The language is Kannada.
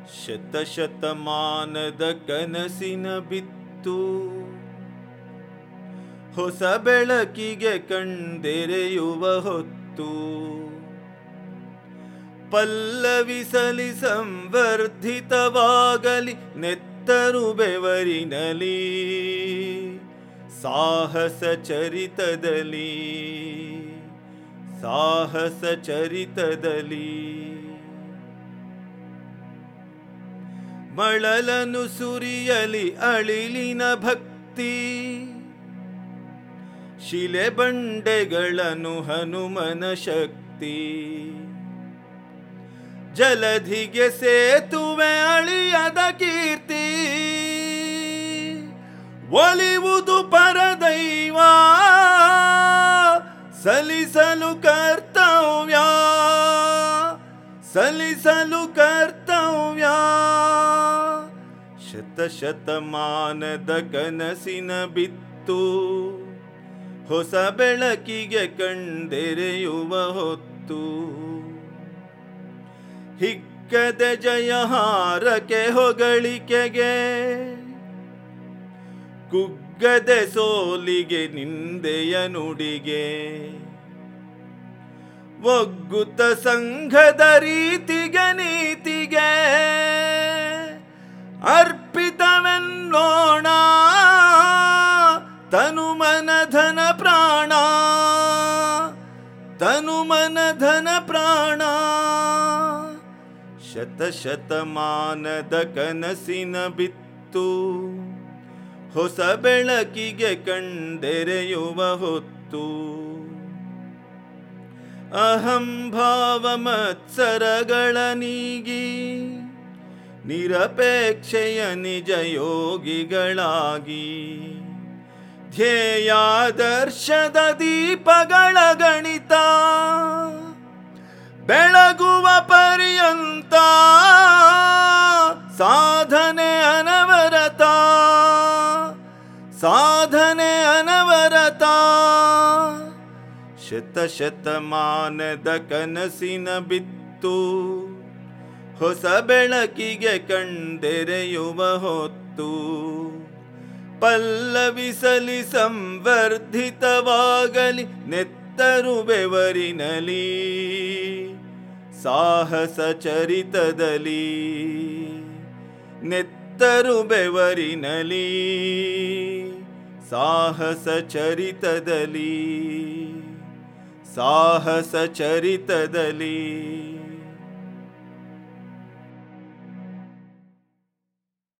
ಶತಶತಮಾನದ ಕನಸಿನ ಬಿತ್ತು ಹೊಸ ಬೆಳಕಿಗೆ ಕಣ್ದೆರೆಯುವ ಹೊತ್ತು ಪಲ್ಲವಿಸಲಿ ಸಂವರ್ಧಿತವಾಗಲಿ ನೆತ್ತರು ಬೆವರಿನಲಿ ಸಾಹಸ ಚರಿತದಲ್ಲಿ ಸಾಹಸ ಚರಿತದಲ್ಲಿ ಮಳಲನು ಸುರಿಯಲಿ ಅಳಿಲಿನ ಭಕ್ತಿ ಶಿಲೆ ಬಂಡೆಗಳನ್ನು ಹನುಮನ ಶಕ್ತಿ ಜಲಧಿಗೆ ಸೇತುವೆ ಅಳಿಯದ ಕೀರ್ತಿ ಒಲಿವುದು ಪರದೈವ ಸಲಿಸಲು ಕರ್ತವ್ಯ ಸಲಿಸಲು ಕರ್ತವ್ಯ ಶತಶತಮಾನದ ಕನಸಿನ ಬಿತ್ತು ಹೊಸ ಬೆಳಕಿಗೆ ಕಣ್ದೆರೆಯುವ ಹೊತ್ತು ಹಿಕ್ಕದ ಜಯಹಾರಕ್ಕೆ ಹೊಗಳಿಕೆಗೆ ಕುಗ್ಗದೆ ಸೋಲಿಗೆ ನಿಂದೆಯ ನುಡಿಗೆ ಒಗ್ಗುತ್ತ ಸಂಘದ ರೀತಿಗೆ ನೀತಿಗೆ ಅರ್ಪಿತವೆನ್ನೋಣ ತನು ಮನ ಧನ ಪ್ರಾಣ ತನು ಮನ ಧನ ಪ್ರಾಣ ಶತಶತಮಾನದ ಕನಸಿನ ಬಿತ್ತು ಹೊಸ ಬೆಳಕಿಗೆ ಕಣ್ದೆರೆಯುವ ಹೊತ್ತು ಅಹಂಭಾವ ಮತ್ಸರಗಳ ನೀಗಿ ನಿರಪೇಕ್ಷೆಯ ನಿಜ ಯೋಗಿಗಳಾಗಿ ಧ್ಯೇಯಾದರ್ಶದ ದೀಪಗಳ ಗಣಿತ ಬೆಳಗುವ ಪರ್ಯಂತ ಸಾಧನೆ ಅನವರತ ಸಾಧನೆ ಅನವರತ ಶತಶತಮಾನದ ಕನಸಿನ ಬಿತ್ತು ಹೊಸ ಬೆಳಕಿಗೆ ಕಣ್ದೆರೆಯುವ ಹೊತ್ತು ಪಲ್ಲವಿಸಲಿ ಸಂವರ್ಧಿತವಾಗಲಿ ನೆತ್ತರು ಬೆವರಿನಲಿ ಸಾಹಸ ಚರಿತದಲ್ಲಿ ನೆತ್ತರು ಬೆವರಿನಲಿ ಸಾಹಸ ಚರಿತದಲ್ಲಿ ಸಾಹಸ ಚರಿತದಲ್ಲಿ